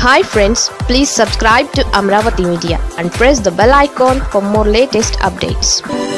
hi friends please subscribe to Amaravati media and press the bell icon for more latest updates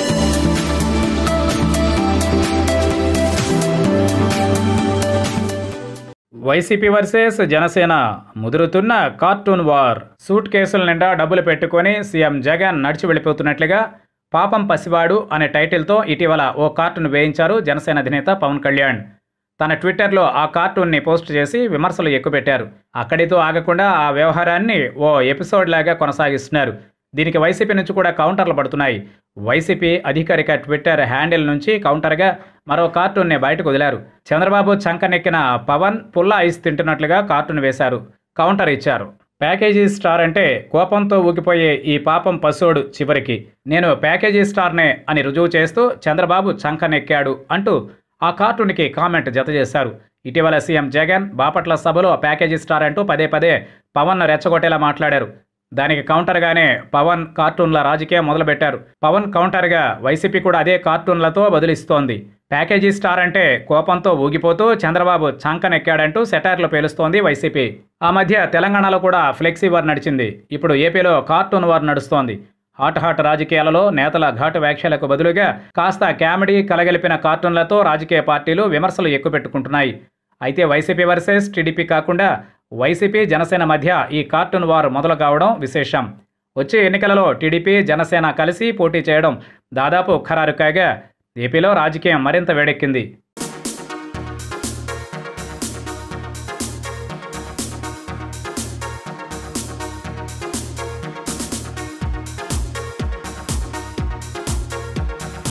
YCP versus Janasena ముదురుతున్న cartoon war సూట్ కేసుల నిండా డబ్బులు పెట్టుకొని CM Jagan నడిచి వెళ్ళిపోతున్నట్లుగా పాపం పసివాడు అనే టైటిల్తో ఇటీవల ఓ కార్టూన్ వేయించారు జనసేన అధినేత పవన్ కళ్యాణ్ తన ట్విట్టర్లో ఆ కార్టూన్ని పోస్ట్ చేసి విమర్శలు ఎక్కుపెట్టారు అక్కడితో ఆగకుండా ఆ వ్యవహారాన్ని ఓ ఎపిసోడ్ లాగా కొనసాగిస్తున్నారు దీనికి వైసీపీ నుంచి కూడా కౌంటర్లు పడుతున్నాయి వైసీపీ అధికారిక ట్విట్టర్ హ్యాండిల్ నుంచి కౌంటర్గా మరో కార్టూన్ని బయటకు వదిలారు చంద్రబాబు చంకనెక్కిన పవన్ పుల్ల ఐస్ తింటున్నట్లుగా కార్టూన్ వేశారు కౌంటర్ ఇచ్చారు ప్యాకేజీ స్టార్ అంటే కోపంతో ఊగిపోయే ఈ పాపం పశువుడు చివరికి నేను ప్యాకేజీ స్టార్నే అని రుజువు చేస్తూ చంద్రబాబు చంకనెక్కాడు అంటూ ఆ కార్టూన్కి కామెంట్ జతచేశారు ఇటీవల సీఎం జగన్ బాపట్ల సభలో ప్యాకేజీ స్టార్ అంటూ పదే పదే పవన్ రెచ్చగొట్టేలా మాట్లాడారు దానికి కౌంటర్గానే పవన్ కార్టూన్ల రాజకీయం మొదలుపెట్టారు పవన్ కౌంటర్గా వైసీపీ కూడా అదే కార్టూన్లతో బదులిస్తోంది ప్యాకేజీ స్టార్ అంటే కోపంతో ఊగిపోతూ చంద్రబాబు చంకనెక్కాడంటూ సెటార్లు పేలుస్తోంది వైసీపీ ఆ మధ్య తెలంగాణలో కూడా ఫ్లెక్సీ వార్ నడిచింది ఇప్పుడు ఏపీలో కార్టూన్ వార్ నడుస్తోంది హాట్ హాట్ రాజకీయాలలో నేతల ఘాటు వ్యాఖ్యలకు బదులుగా కాస్త కామెడీ కలగలిపిన కార్టూన్లతో రాజకీయ పార్టీలు విమర్శలు ఎక్కుపెట్టుకుంటున్నాయి అయితే వైసీపీ వర్సెస్ టీడీపీ కాకుండా వైసీపీ జనసేన మధ్య ఈ కార్టూన్ వార్ మొదలు కావడం విశేషం వచ్చే ఎన్నికలలో టీడీపీ జనసేన కలిసి పోటీ చేయడం దాదాపు ఖరారు కాగా ఏపీలో రాజకీయం మరింత వేడెక్కింది